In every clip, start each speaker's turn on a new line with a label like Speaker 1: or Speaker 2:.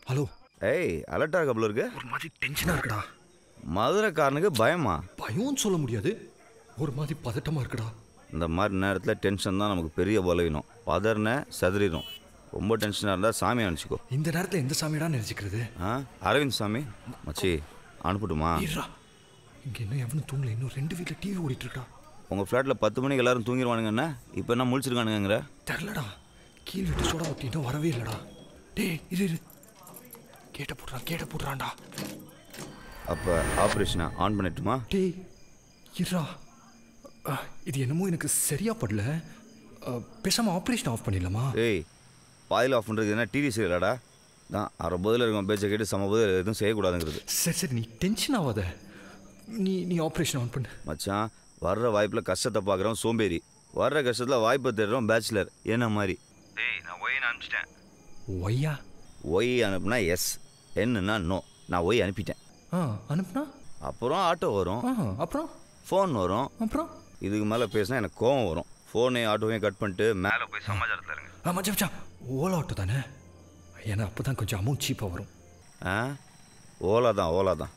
Speaker 1: Hello
Speaker 2: ஏய் அலர்ட்டா இருக்க போல இருக்கு
Speaker 1: ஒரு மாதிரி டென்ஷனாக இருக்குடா
Speaker 2: மதுரைக்காரனுக்கு பயமா
Speaker 1: பயம்னு சொல்ல முடியாது ஒரு மாதிரி பதட்டமாக இருக்குடா
Speaker 2: இந்த மாதிரி நேரத்தில் டென்ஷன் தான் நமக்கு பெரிய பலவீனம் பதறின சதுரிடும் ரொம்ப டென்ஷனாக இருந்தால் சாமி அனுப்பிச்சிக்கோ
Speaker 1: இந்த நேரத்தில் எந்த சாமியடா நினைச்சுக்கிறது
Speaker 2: ஆ அரவிந்த் சாமி மச்சி அனுப்பட்டுமா
Speaker 1: ஈரா இங்கே இன்னும் எவனும் தூங்கல இன்னும் ரெண்டு வீட்டில் டிவி ஓடிட்டு இருக்கா
Speaker 2: உங்கள் ஃப்ளாட்டில் பத்து மணிக்கு எல்லாரும் தூங்கிடுவானுங்கண்ணா இப்போ என்ன முழிச்சிருக்கானுங்கிற
Speaker 1: தெரிலடா கீழ் விட்டு சோடா ஊற்றி இன்னும் வரவே இல்லைடா டேய் இரு இரு கேட்ட போடுறான் கேட்ட போடுறான்டா
Speaker 2: அப்போ ஆப்ரேஷனை ஆன் பண்ணிட்டுமா
Speaker 1: டேய் இருடா அ, இது என்னமோ எனக்கு சரியா படல அ, பேசாம ஆப்ரேஷன் ஆஃப் பண்ணிடலாமா
Speaker 2: ஏய் பாயில் ஆஃப் பண்ணுறது என்ன டிவி சீரியலாடா தான் அரை பதில் இருக்கும் பேச்சை கேட்டு சம பதில் எதுவும் செய்யக்கூடாதுங்கிறது
Speaker 1: சரி சரி நீ டென்ஷன் ஆகாத நீ நீ ஆப்ரேஷன் ஆன் பண்ணு
Speaker 2: மச்சான் வர்ற வாய்ப்பில் கஷ்டத்தை பார்க்குறோம் சோம்பேறி வர்ற கஷ்டத்தில் வாய்ப்பை தேடுறோம் பேச்சுலர் என்ன மாதிரி ஏய் நான் ஒய் அனுப்பிச்சிட்டேன்
Speaker 1: ஒய்யா
Speaker 2: ஒய் அனுப்புனா எஸ் என்னன்னா நோ நான் ஒய் அனுப்பிட்டேன்
Speaker 1: ஆ அனுப்புனா
Speaker 2: அப்புறம் ஆட்டோ வரும்
Speaker 1: ஆ அப்புறம்
Speaker 2: ஃபோன் வரும்
Speaker 1: அப்புறம்
Speaker 2: இதுக்கு மேலே பேசினா எனக்கு கோவம் வரும் ஃபோனையும் ஆட்டோவையும் கட் பண்ணிட்டு மேலே போய் சமாச்சாரத்தில் இருங்க
Speaker 1: ஆ மச்சான் மச்சான் ஓலா ஆட்டோ தானே ஏன்னா அப்போ தான் கொஞ்சம் அமௌண்ட் சீப்பாக வரும்
Speaker 2: ஆ ஓலா தான் ஓலா தான்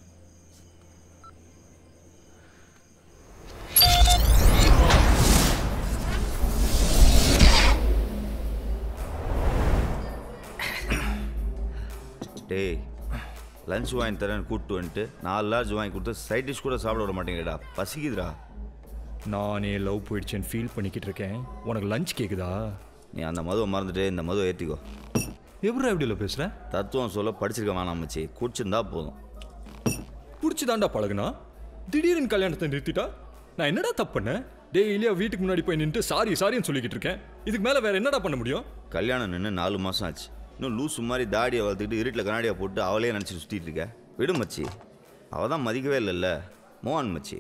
Speaker 2: டேய் லஞ்ச் வாங்கி தரேன்னு கூப்பிட்டு வந்துட்டு நாலு லார்ஜ் வாங்கி கொடுத்து சைட் டிஷ் கூட சாப்பிட விட மாட்டேங்கிறடா பசிக்குதுடா
Speaker 1: நானே லவ் போயிடுச்சேன்னு ஃபீல் பண்ணிக்கிட்டு இருக்கேன் உனக்கு லஞ்ச் கேக்குதா
Speaker 2: நீ அந்த மதுவை மறந்துட்டு இந்த மதுவை ஏற்றிக்கோ
Speaker 1: எப்படா எப்படில பேசுகிறேன்
Speaker 2: தத்துவம் சொல்ல படிச்சிருக்க வேணாம் மச்சி குடிச்சிருந்தா போதும்
Speaker 1: பிடிச்சி தாண்டா பழகுனா திடீர்னு கல்யாணத்தை நிறுத்திட்டா நான் என்னடா தப்பு பண்ணேன் டெய்லியா வீட்டுக்கு முன்னாடி போய் நின்று சாரி சாரின்னு சொல்லிக்கிட்டு இருக்கேன் இதுக்கு மேலே வேற என்னடா பண்ண முடியும்
Speaker 2: கல்யாணம் நின்று நாலு மாதம் ஆச்சு இன்னும் லூசு மாதிரி தாடியை வளர்த்துக்கிட்டு இருட்டில் கண்ணாடியை போட்டு அவளே நினச்சி சுற்றிட்டு இருக்க விடு மச்சி அவள் தான் மதிக்கவே இல்லைல்ல மோகன் மச்சி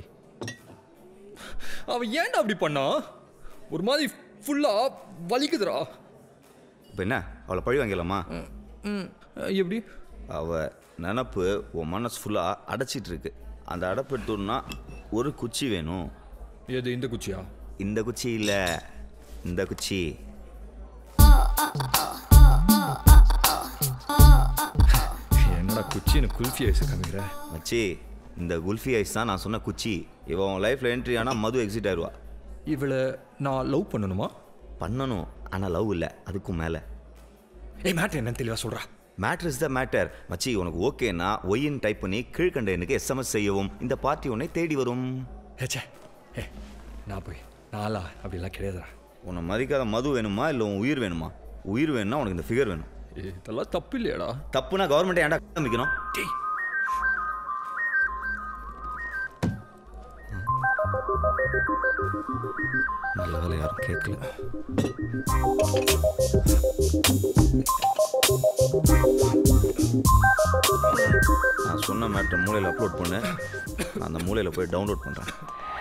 Speaker 1: அவன் ஏன்டா அப்படி பண்ணா ஒரு மாதிரி ஃபுல்லா வலிக்குதுடா
Speaker 2: இப்போ என்ன அவளை பழி வாங்கிடலாமா
Speaker 1: ம் எப்படி
Speaker 2: அவள் நினப்பு உன் மனசு ஃபுல்லாக அடைச்சிட்டு இருக்கு அந்த அடைப்பு எடுத்தோம்னா ஒரு குச்சி வேணும்
Speaker 1: எது இந்த குச்சியா
Speaker 2: இந்த குச்சி இல்லை இந்த குச்சி
Speaker 1: என்னடா குச்சின்னு குல்ஃபி ஐஸ் காமிக்கிற
Speaker 2: மச்சி இந்த குல்ஃபி ஐஸ் தான் நான் சொன்ன குச்சி இவன் உன் லைஃப்பில் என்ட்ரி ஆனால் மது எக்ஸிட் ஆயிடுவா
Speaker 1: இவளை நான் லவ் பண்ணணுமா
Speaker 2: பண்ணணும் ஆனால் லவ் இல்லை அதுக்கும் மேலே
Speaker 1: ஏய் மேட்ரு என்னன்னு தெளிவாக சொல்கிறா
Speaker 2: மேட்டர் இஸ் த மேட்டர் மச்சி உனக்கு ஓகேனா ஒய்ன்னு டைப் பண்ணி கீழ்கண்ட எனக்கு எஸ்எம்எஸ் செய்யவும் இந்த பார்ட்டி உன்னை தேடி வரும்
Speaker 1: ஏச்சே ஏ நான் போய் நாளா அப்படிலாம் கிடையாதுடா
Speaker 2: உன்னை மதிக்காத மது வேணுமா இல்லை உன் உயிர் வேணுமா உயிர் வேணும்னா உனக்கு இந்த ஃபிகர் வேணும்
Speaker 1: ஏய், இதெல்லாம் தப்பு இல்லையாடா
Speaker 2: தப்புனா கவர்மெண்ட் ஏன்டா காமிக்கணும்
Speaker 1: டேய்
Speaker 2: நல்ல வேலை யாரும் கேட்கல நான் சொன்ன மேட்டர் மூலையில் அப்லோட் பண்ணு நான் அந்த மூலையில் போய் டவுன்லோட் பண்ணுறேன்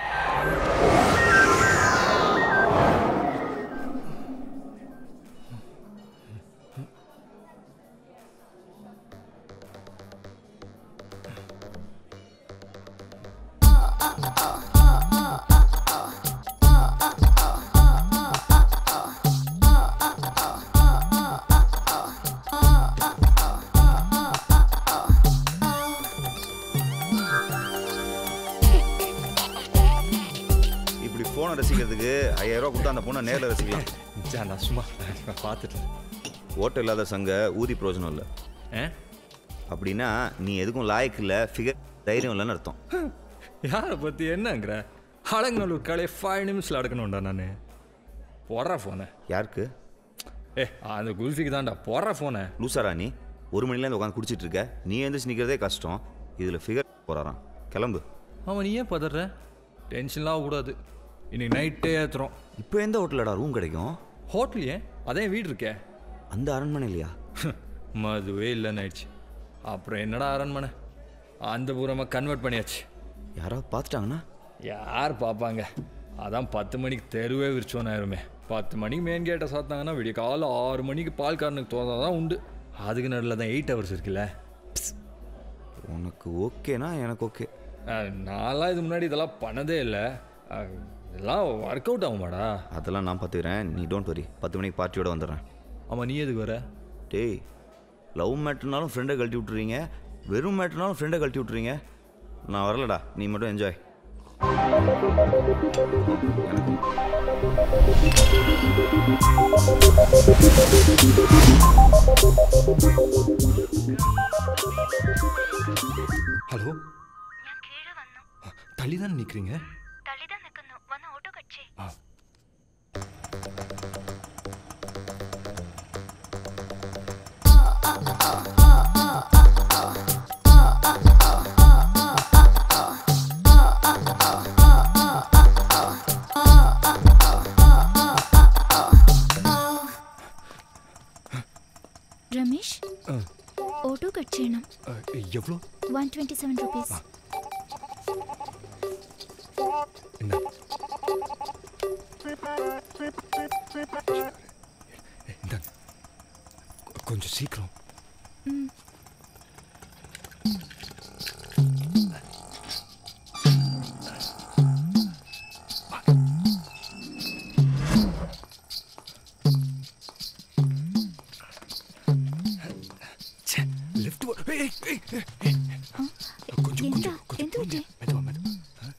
Speaker 2: இப்படி ஃபோனை ரசிக்கிறதுக்கு ஐயாயிரம் ரூபா கொடுத்தா அந்த பொண்ணை நேரில் ரசிக்கலாம்
Speaker 1: சா நான் சும்மா நான் பார்த்துட்டேன்
Speaker 2: ஓட்ட இல்லாத சங்க ஊதி பிரயோஜனம் இல்லை
Speaker 1: ஏ
Speaker 2: அப்படின்னா நீ எதுக்கும் லாய்க்கு இல்லை ஃபிகர் தைரியம் இல்லைன்னு அர்த்தம்
Speaker 1: யாரை பற்றி என்னங்கிற அடங்கநல்லூர் காலையை ஃபைவ் நிமிஷத்தில் அடக்கணும்டா நான் போடுறா ஃபோனை
Speaker 2: யாருக்கு
Speaker 1: ஏ அந்த குல்ஃபிக்கு தான்டா போடுறா ஃபோனை
Speaker 2: லூசாரா நீ ஒரு மணிலேருந்து உட்காந்து குடிச்சிட்டு இருக்க நீ எழுந்திரிச்சு நிற்கிறதே கஷ்டம் இதில் ஃபிகர் போகிறாராம் கிளம்பு
Speaker 1: அவன் நீ ஏன் பதற டென்ஷன்லாம் ஆகக்கூடாது இன்னைக்கு நைட்டே ஏற்றுறோம்
Speaker 2: இப்போ எந்த ஹோட்டலடா ரூம் கிடைக்கும்
Speaker 1: ஹோட்டல் ஏன் அதே வீடு இருக்கே
Speaker 2: அந்த அரண்மனையிலையா
Speaker 1: மதுவே இல்லைன்னு ஆயிடுச்சு அப்புறம் என்னடா அரண்மனை அந்த பூரமாக கன்வெர்ட் பண்ணியாச்சு
Speaker 2: யாராவது பார்த்துட்டாங்கன்னா
Speaker 1: யார் பார்ப்பாங்க அதான் பத்து மணிக்கு தெருவே விரிச்சோன்னு ஆயிருமே பத்து மணிக்கு மெயின் கேட்டை சாத்தாங்கன்னா விடிய காலைல ஆறு மணிக்கு பால்காரனுக்கு தோணா தான் உண்டு அதுக்கு நடுவில் தான் எயிட் ஹவர்ஸ் இருக்குல்ல
Speaker 2: உனக்கு ஓகேனா எனக்கு ஓகே
Speaker 1: அஹ், நான்லாம் இது முன்னாடி இதெல்லாம் பண்ணதே இல்லை அஹ், இதெல்லாம் ஒர்க் அவுட் ஆகுமாடா
Speaker 2: அதெல்லாம் நான் பார்த்துக்கிறேன் நீ டோன்ட் வரி பத்து மணிக்கு பார்ட்டியோட வந்துடுறேன்
Speaker 1: ஆமாம் நீ எதுக்கு வர
Speaker 2: டேய் லவ் மேட்ருனாலும் ஃப்ரெண்டை கழட்டி விட்டுறீங்க வெறும் மேட்ருனாலும் ஃப்ரெண்டை கழட்டி விட்டுறீங்க நான் வரலடா நீ மட்டும் என்ஜாய்
Speaker 1: ഹലോ
Speaker 3: ഞാൻ കീഴെ വന്നു
Speaker 1: തള്ളി തന്നെ നിൽக்கிறீங்க
Speaker 3: തള്ളിതാ നിൽക്കുന്നു വന്ന് ഓട്ടോ കട്ചേ రమేష్ ఆటో కట్ చేయడం
Speaker 1: எவ்வளோ
Speaker 3: వన్ ట్వంటీ సెవెన్ రూపీస్
Speaker 1: என்ன இந்தாங்க கொஞ்சம் சீக்கிரம் லிஃப்ட் கொஞ்சம்
Speaker 3: ఎంత
Speaker 1: கொஞ்சம் கொஞ்சம்
Speaker 3: ఎంత వచ్చి
Speaker 1: மெதுவா மெதுவா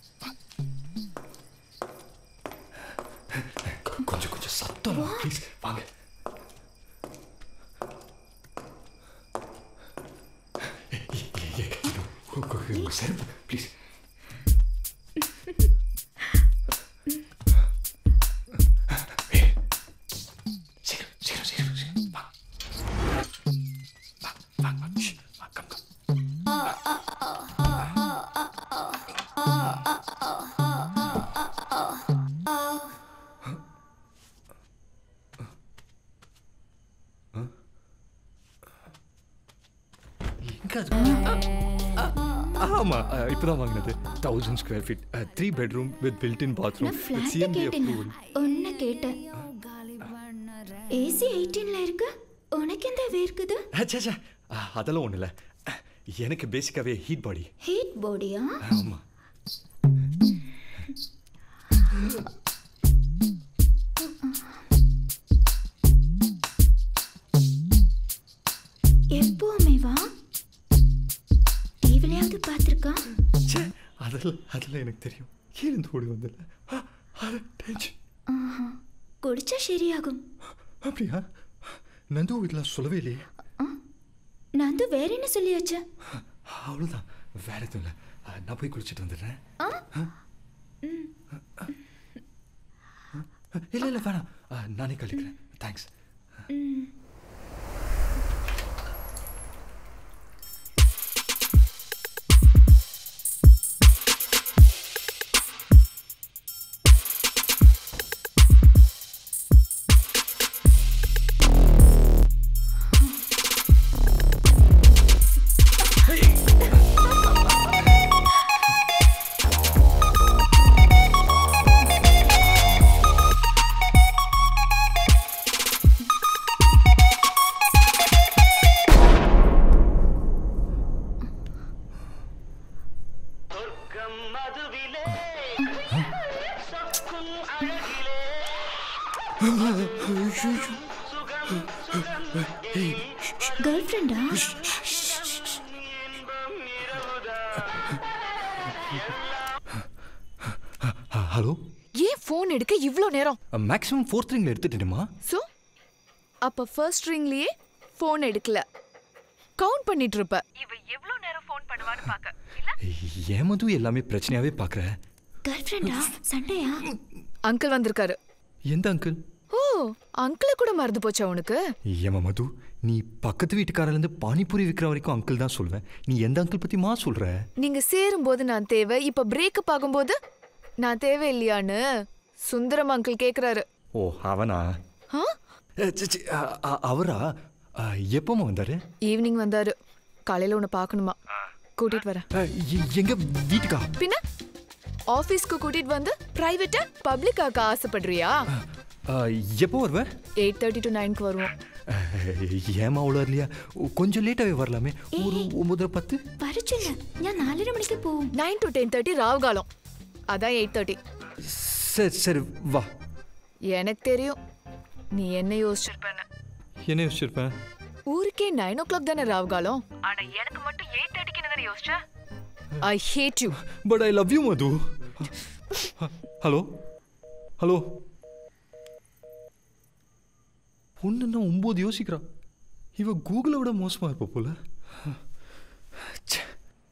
Speaker 1: கொஞ்சம் கொஞ்சம் சத்தம் ப்ளீஸ் வாங்க செருப்பு ப்ளீஸ் சீக்கிரம் சீக்கிரம் சீக்கிரம் சீக்கிரம் வா வா வா வா ஷ், வா கம் கம் எங்க அது ஆமா அஹ், இப்பதான் வாங்கினது thousand square feet three bedroom with built in bathroom
Speaker 3: நான் ஃப்ளாட்
Speaker 1: சிஎம்பி
Speaker 3: கேட்டேன்
Speaker 1: அப்ரூவல்
Speaker 3: ஒன்னு கேட்டேன் ஏசி எயிட்டீன்ல இருக்கு உனக்கு எந்த வேர்க்குது
Speaker 1: அச்சா அதெல்லாம் ஒன்றும் இல்லை எனக்கு பேசிக்காவே ஹீட் பாடி
Speaker 3: ஹீட் பாடியா
Speaker 1: ஆமா
Speaker 3: எப்பவுமே வா டிவிலையாவது பார்த்துருக்கா
Speaker 1: ச்சே அதெல்லாம் அதெல்லாம் எனக்கு தெரியும் கீழந்து ஓடி வந்தில்ல அது டென்ஷன்
Speaker 3: குடிச்சா சரியாகும்
Speaker 1: அப்படியா நந்து இதெல்லாம் சொல்லவே இல்லையே
Speaker 3: நந்து வேற என்ன சொல்லியாச்சு
Speaker 1: அவ்வளோதான் வேற எதுவும் இல்லை நான் போய் குளிச்சுட்டு வந்துடுறேன் இல்லை இல்லை வேணாம் அஹ், நானே கழிக்கிறேன் தேங்க்ஸ்
Speaker 4: சொர்க்கம் மதுவிலே சொக்கும் அழகிலே சுகம் சுகம்
Speaker 3: கேர்ள் ஃப்ரெண்டா
Speaker 4: இன்பம் இரவுதான்
Speaker 1: ஹலோ
Speaker 5: ஏன் ஃபோன் எடுக்க இவ்ளோ நேரம்
Speaker 1: மேக்ஸிமம் ஃபோர்த் ரிங்கில் எடுத்துட்டேமா
Speaker 5: சோ அப்ப ஃபர்ஸ்ட் ரிங்லயே ஃபோன் எடுக்கல கவுண்ட் பண்ணிட்டு இருப்ப இவ எவ்ளோ நேரம் ஃபோன் பண்ணுவான்னு பாக்க இல்ல
Speaker 1: ஏன் மது எல்லாமே பிரச்சனையாவே பார்க்குற
Speaker 3: கேர்ள் ஃப்ரெண்டா சண்டையா
Speaker 5: அங்கிள் வந்திருக்காரு
Speaker 1: எந்த அங்கிள்
Speaker 5: ஓ அங்கிள கூட மறந்து போச்சா உனக்கு
Speaker 1: ஏமா மது நீ பக்கத்து வீட்டுக்காரர்லேருந்து பானிபூரி விற்கிற வரைக்கும் அங்கிள் தான் சொல்வேன் நீ எந்த அங்கிள் பற்றி மா சொல்கிற
Speaker 5: நீங்க சேரும்போது நான் தேவை இப்ப பிரேக்கப் ஆகும்போது நான் தேவை இல்லையான்னு சுந்தரம் அங்கிள் கேக்குறாரு
Speaker 1: ஓ அவனா
Speaker 5: ஆ?
Speaker 1: அ, சி, சி, அ, அ, அவரா அ, எப்போம்மா வந்தாரு
Speaker 5: ஈவினிங் வந்தாரு காலையில உன்னை பார்க்கணுமா கூட்டிட்டு வரேன்
Speaker 1: அ, எ- எங்க வீட்டுக்கா
Speaker 5: பின்ன ஆபீஸ்க்கு கூட்டிட்டு வந்து பிரைவேட்டா பப்ளிக் ஆக்க ஆசைப்படுறியா
Speaker 1: அ, எப்போ வருவ
Speaker 5: எயிட் தேர்ட்டி டு நைன்க்கு வருவோம்
Speaker 1: அ, ஏமா அவ்வளோ இல்லையா கொஞ்சம் லேட்டாகவே வரலாமே ஒரு ஒம்பதரை பத்து
Speaker 3: வர சொல்லு ഞാൻ നാലര മണിക്ക് പോവും
Speaker 5: நைன் டு டென் தேர்ட்டி ராவ்காலம் அதான் எயிட் தேர்ட்டி
Speaker 1: சரி சரி வா
Speaker 5: எனக்கு தெரியும் நீ என்ன யோசிச்சிருப்பேன்னு
Speaker 1: என்ன யோசிச்சிருப்பேன்
Speaker 5: ஊருக்கே நைன் ஓ கிளாக் தானே ராவுகாலம் ஆனா எனக்கு மட்டும் எயிட் தேர்ட்டிக்கு தானே யோசிச்ச I hate you
Speaker 1: but I love you Madhu hello hello பொண்ணுன்னா ஒம்பது யோசிக்கிறா இவ கூகுளை விட மோசமா இருப்பா போல ச்சே.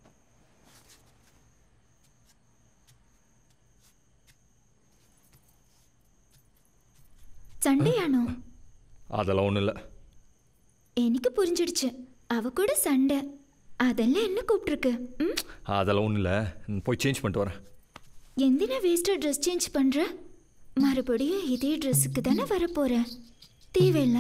Speaker 3: சண்டையானோ
Speaker 1: அதெல்லாம் ஒன்றும் இல்லை
Speaker 3: எனக்கு புரிஞ்சிடுச்சு அவ கூட சண்டை அதெல்லாம் என்ன கூப்பிட்டுருக்கு ம்
Speaker 1: அதெல்லாம் ஒன்றும் இல்லை போய் சேஞ்ச் பண்ணிட்டு வரேன்
Speaker 3: எந்தினா வேஸ்டா ட்ரெஸ் சேஞ்ச் பண்ற மறுபடியும் இதே ட்ரெஸ்ஸுக்கு தானே வரப்போற தேவையில்லை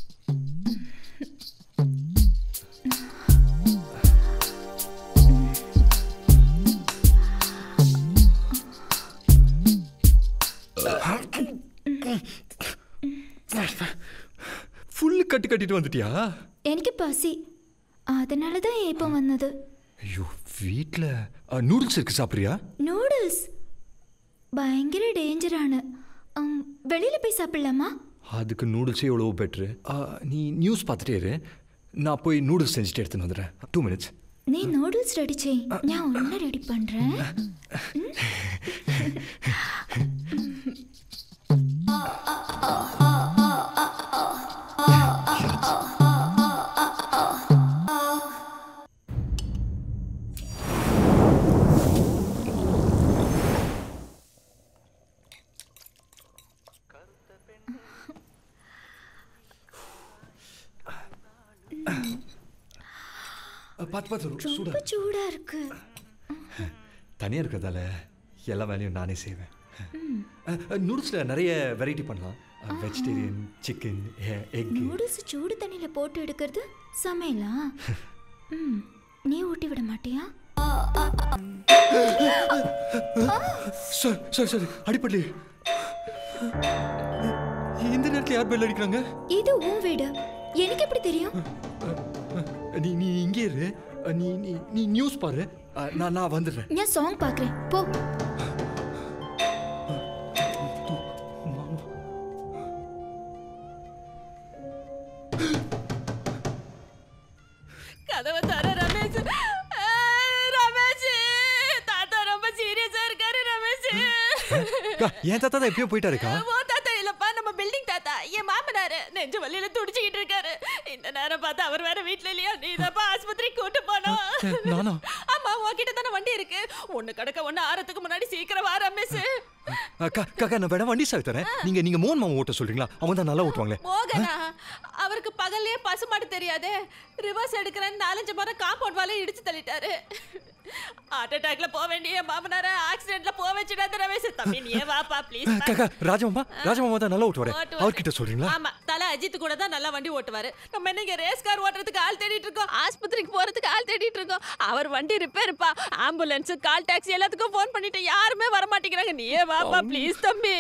Speaker 1: ஃபுல்லு கட்டு கட்டிட்டு வந்துட்டியா
Speaker 3: எனக்கு பசி அதனால தான் ஏப்பம் வந்தது
Speaker 1: ஐயோ வீட்டில் நூடுல்ஸ் இருக்கு சாப்பிட்றியா
Speaker 3: நூடுல்ஸ் பயங்கர டேஞ்சரான உம், வெளியில போய் சாப்பிடலாமா
Speaker 1: அதுக்கு நூடுல்ஸே எவ்வளோ பெட்ரு நீ நியூஸ் பார்த்துட்டே இரு நான் போய் நூடுல்ஸ் செஞ்சுட்டு எடுத்துன்னு வந்துடுறேன் டூ மினிட்ஸ்
Speaker 3: நீ நூடுல்ஸ் ரெடி செய் நான் ஒன்று ரெடி பண்றேன்
Speaker 1: பார்த்து பார்த்து
Speaker 3: ரொம்ப சூடா இருக்கு
Speaker 1: தனியாக இருக்கிறதால எல்லா வேலையும் நானே செய்வேன் நூடுல்ஸில் நிறைய வெரைட்டி பண்ணலாம் வெஜிடேரியன் சிக்கன் எக்
Speaker 3: நூடுல்ஸ் சூடு தண்ணியில போட்டு எடுக்கிறது சமையலா ம் நீ ஊட்டி விட மாட்டியா
Speaker 1: சார் சார் சார் அடிப்படல இந்த நேரத்தில் யார் பெல் அடிக்கிறாங்க
Speaker 3: இது உன் வீடு எனக்கு எப்படி தெரியும்
Speaker 1: நீ நீ இங்கே இரு நீ நீ நீ நியூஸ் பாரு நான் நான் வந்துடுறேன்
Speaker 3: நான் சாங் பார்க்குறேன் போ
Speaker 6: கதவை தர ரமேஷ் ஆ, ரமேஷ் தாத்தா ரொம்ப சீரியஸா இருக்காரு ரமேஷ்
Speaker 1: அக்கா, என் தாத்தா தான் எப்பயோ போயிட்டாருக்கா
Speaker 6: ஓ தாத்தா இல்லப்பா நம்ம பில்டிங் தாத்தா என் மாமனாரு நெஞ்சு வலியில துடிச்சுக்கிட்டு இருக்காரு இந்த நேரம் பார்த்து அவர் வேற வீட்ல இல்லையா நீ தான்ப்பா ஆஸ்பத்திரிக்கு கூட்டு போனோம்
Speaker 1: நானா
Speaker 6: ஆமா உன்கிட்ட தானே வண்டி இருக்கு ஒண்ணு கடக்க ஒண்ணு ஆறதுக்கு முன்னாடி சீக்கிரம் வா ரமேஷ்
Speaker 1: அக்கா காக்கா நான் வேணா வண்டி சாவி தரேன் நீங்க நீங்க மோகன் மாமா ஓட்ட சொல்றீங்களா அவன் தான் நல்லா ஓட்டுவாங்களே
Speaker 6: மோகனா அவருக்கு பகல்லே பசுமாடு தெரியாதே ரிவர்ஸ் எடுக்கிறேன்னு நாலஞ்சு முறை காம்பவுண்ட் வாலே இடிச்சு தள்ளிட்டாரு ஹார்ட் அட்டாக்ல போக வேண்டிய மாமனார ஆக்சிடென்ட்ல போக வச்சுடாத ரமேஷ் தம்பி நீ வாப்பா ப்ளீஸ்
Speaker 1: காக்கா ராஜமாமா ராஜமாமா தான் நல்லா ஓட்டுவாரு அவர்கிட்ட சொல்றீங்களா
Speaker 6: ஆமா தல அஜித் கூட தான் நல்லா வண்டி ஓட்டுவாரு நம்ம என்ன ரேஸ் கார் ஓட்டுறதுக்கு ஆள் தேடிட்டு இருக்கோம் ஆஸ்பத்திரிக்கு போறதுக்கு ஆள் தேடிட்டு இருக்கோம் அவர் வண்டி ரிப்பேர்ப்பா ஆம்புலன்ஸ் கால் டாக்ஸி எல்லாத்துக்கும் ஃபோன் பண்ணிட்டு யாருமே வர மாட்டேங்கிறாங்க நீயே வாப்பா ப்ளீஸ் தம்பி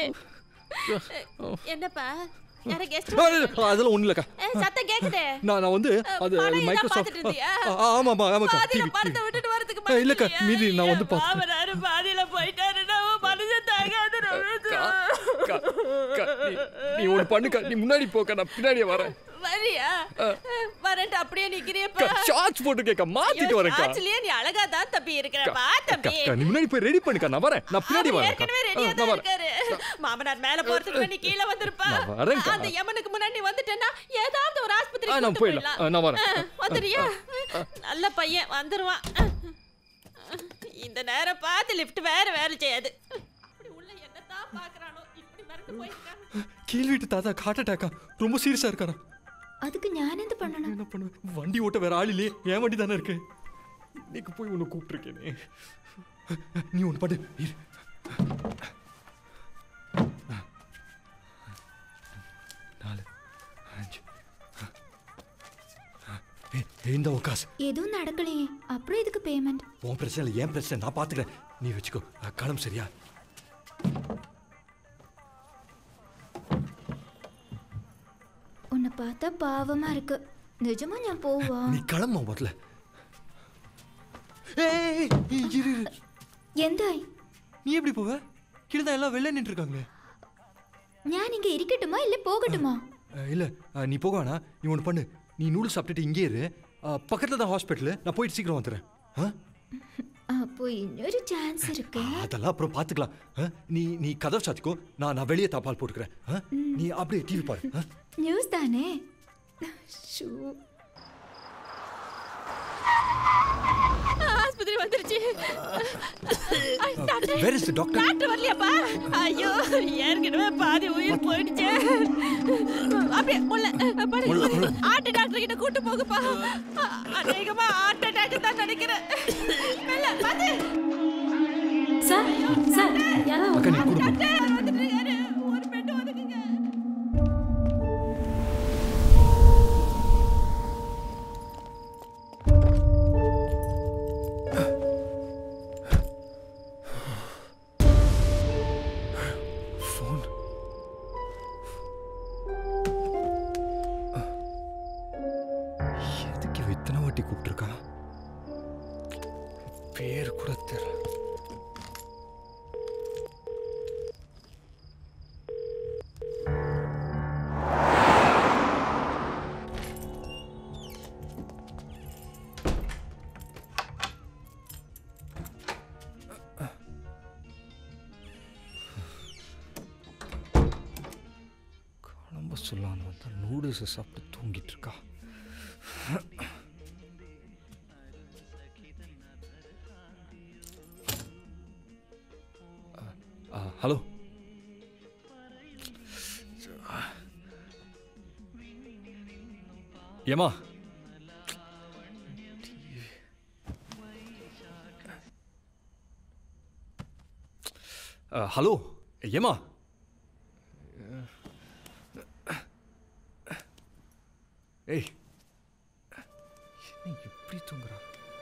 Speaker 6: என்னப்பா யார கெஸ்ட்
Speaker 1: ஆ, அதெல்லாம் ஒண்ணும் இல்லக்கா
Speaker 6: சத்தம் கேக்குதே
Speaker 1: நான் நான் வந்து அது
Speaker 6: படம் ஏதாவது
Speaker 1: மைக்ரோசாஃப்ட்
Speaker 6: பார்த்துட்டு இருந்தியா?
Speaker 1: ஆமாமா ஆமாக்கா
Speaker 6: பாதியில
Speaker 1: டிவி
Speaker 6: படத்தை விட்டுட்டு வரதுக்கு
Speaker 1: ஆ, இல்லக்கா,
Speaker 6: மனசு
Speaker 1: மீதி நான் வந்து
Speaker 6: இல்லையா?
Speaker 1: பார்த்தேன்.
Speaker 6: மாமனாரு பாதியில போயிட்டாருன்னா உன் மனசு தாங்காது ரமேஷ்.
Speaker 1: அக்கா, அக்கா, நீ- நீ ஒன்று பண்ணுக்கா நீ முன்னாடி போக்கா நான் பின்னாடியே வரேன்
Speaker 6: வரியா வரேன்ட்டு அப்படியே நிக்கிறியப்பா
Speaker 1: சார்ஜ் போட்டு கேட்க மாத்திட்டு வரேன்க்கா
Speaker 6: ஆச்சுலயே நீ அழகா தான் தம்பி இருக்கிற வா
Speaker 1: அக்கா,
Speaker 6: தம்பி
Speaker 1: அக்கா, நீ முன்னாடி போய் ரெடி பண்ணுக்கா நான் வரேன் நான் பின்னாடி
Speaker 6: அவர்
Speaker 1: வரேன்
Speaker 6: ஏற்கனவே ரெடியா
Speaker 1: நான்
Speaker 6: தான்
Speaker 1: வரேன்
Speaker 6: இருக்காரு மாமனார் மேல போறதுக்கு நீ கீழே வந்திருப்பா
Speaker 1: நான் வரேன்க்கா.
Speaker 6: அந்த யமனுக்கு முன்னாடி நீ வந்துட்டேன்னா ஏதாவது ஒரு
Speaker 1: ஆ,
Speaker 6: ஆஸ்பத்திரிக்கு
Speaker 1: நான்
Speaker 6: கூட்டு
Speaker 1: போயிடலாம்.
Speaker 6: போயிடலாம்
Speaker 1: ஆ, நான் வரேன்.
Speaker 6: ஆ, வந்துறியா நல்ல பையன் வந்துருவான் இந்த நேரம் பார்த்து லிஃப்ட் வேற வேலை செய்யாது அப்படி உள்ள என்னத்தான் பாக்குறானோ இப்படி மிரண்டு போயிருக்கான்
Speaker 1: கீழ் வீட்டு தாத்தா ஹார்ட் அட்டாக்கா ரொம்ப சீரியஸா இருக்காரா
Speaker 3: அதுக்கு ഞാൻ എന്ത് பண்ணணும்
Speaker 1: என்ன பண்ணுவேன் வண்டி ஓட்ட வேற ஆள் இல்லையே என் வண்டி தானே இருக்கு இன்னைக்கு போய் உன்னை கூப்பிட்டுருக்கேனே நீ ஒன்று பண்ணு இரு நாலு அஞ்சு ஏய், ஏய், இந்த உக்காஸ்
Speaker 3: எதுவும் நடக்கலையே அப்புறம் இதுக்கு பேமெண்ட்
Speaker 1: உன் பிரச்சனை இல்லை என் பிரச்சனை நான் பார்த்துக்கிறேன் நீ வச்சுக்கோ அஹ், கிளம்பு சரியா
Speaker 3: உன்னை பார்த்தா பாவமா இருக்கு நிஜமா நான் போவா
Speaker 1: நீ கிளம்ப முதல்ல ஏய், ஏய், ஏய், இரு இரு.
Speaker 3: എന്തായി
Speaker 1: நீ எப்படி போவ கீழே தான் எல்லாம் வெளில நின்று இருக்காங்களே
Speaker 3: ഞാൻ ഇങ്ങ ഇരിക്കട്ടുமா இல்ல போகட்டுமா
Speaker 1: அஹ், இல்ல அஹ், நீ போக வேணாம் நீ ஒன்று பண்ணு நீ நூடுல்ஸ் சாப்பிட்டுட்டு இங்கே இரு பக்கத்தில் தான் ஹாஸ்பிட்டலு நான் போயிட்டு சீக்கிரம் வந்துடுறேன் ஆ
Speaker 3: அப்போ இன்னொரு சான்ஸ் இருக்கு
Speaker 1: அதெல்லாம் அப்புறம் பார்த்துக்கலாம் ஆ? நீ நீ கதவு சாத்திக்கோ நான் நான் வெளியே தாப்பால் போட்டுக்கிறேன் ஆ? நீ அப்படியே டிவி பாரு ஆ?
Speaker 3: நியூஸ் தானே ஷூ
Speaker 6: ஆஸ்பத்திரி வந்துருச்சு ஐ, doctor
Speaker 1: Where is the doctor?
Speaker 6: Doctor வரலையாப்பா ஐயோ ஏற்கனவே பாதி உயிர் போயிடுச்சு அப்படியே முள்ள படு ஆட்டு டாக்டர் கிட்ட கூட்டு போகுப்பா அ- அநேகமா ஹார்ட் அட்டாக் தான் நினைக்கிறேன் மெல்ல பாத்து
Speaker 7: சார் சார் யாராவது
Speaker 1: அக்கா நீ கொடுப்போம்
Speaker 6: டாக்டர் வந்துட்டு இருக்காரு ஒரு பெட்டு ஒதுக்குங்க
Speaker 1: ஃபோன் எதுக்கு இவ இத்தனை வாட்டி கூப்பிட்டுருக்கா பேர் கூட தெரியல கிளம்ப சொல்லான்னு வந்தா நூடுல்ஸை சாப்பிட்டு தூங்கிட்டு இருக்கா ஆ, ஹலோ ஏமா ஆ, ஹலோ ஏமா ஏய் என்ன இப்படி தூங்குறா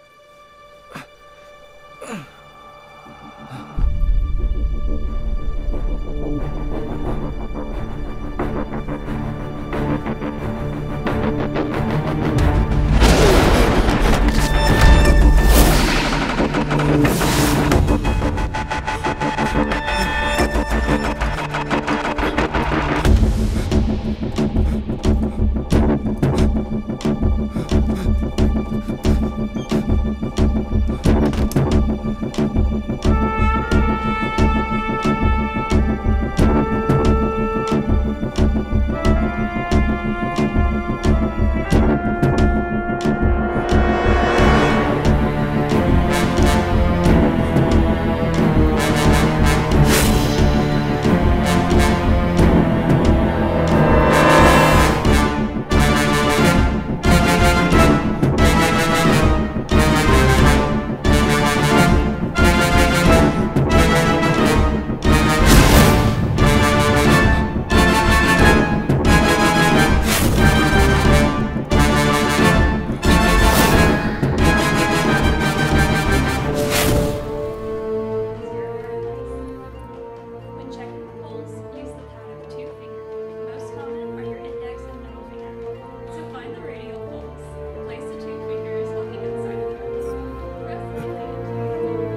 Speaker 7: When checking the pulse, use the pad of two fingers. Most common are your index and middle finger. To find the radial pulse, place the two fingers on the inside of the pulse. Press the lead to the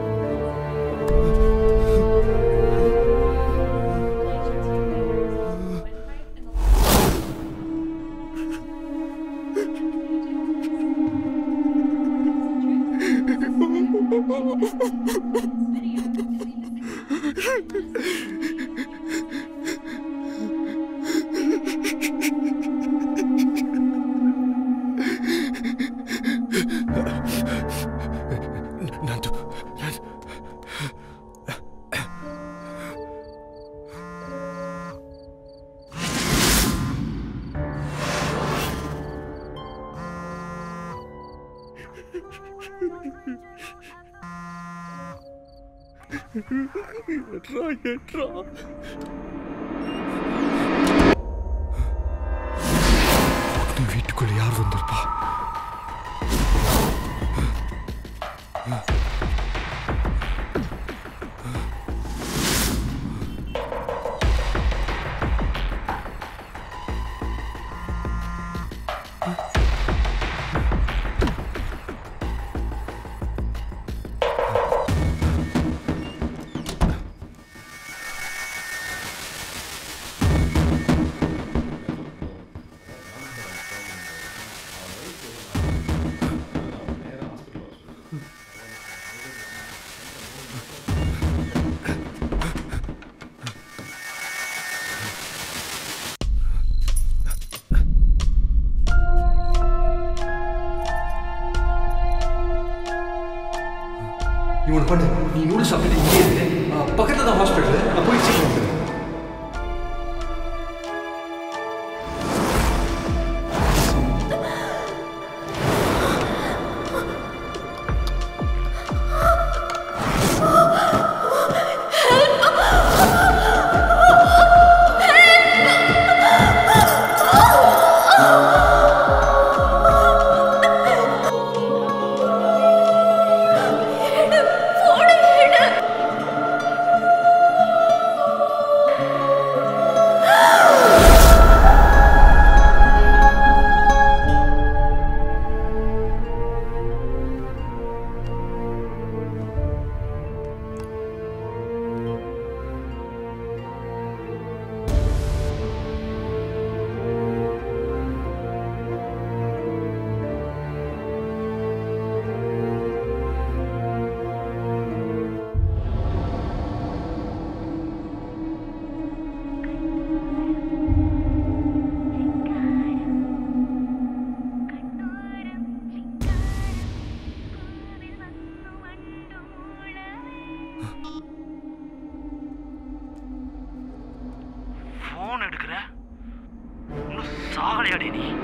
Speaker 7: Place your two fingers on the windpipe and the
Speaker 1: ನಂದು ನಾನು எட்ரா எட்ரா வீட்டுக்குள்ள யார் வந்திருப்பா ஒன்று பண்ணு நீ நூடுல்ஸ் சாப்பிட்டு இங்கே இரு பக்கத்தில் தான் ஹாஸ்பிட்டல் நான் போய் சீக்கிரம் வந்துடு
Speaker 4: ஃபோன் எடுக்கிற இன்னும் சாகலையாடே நீ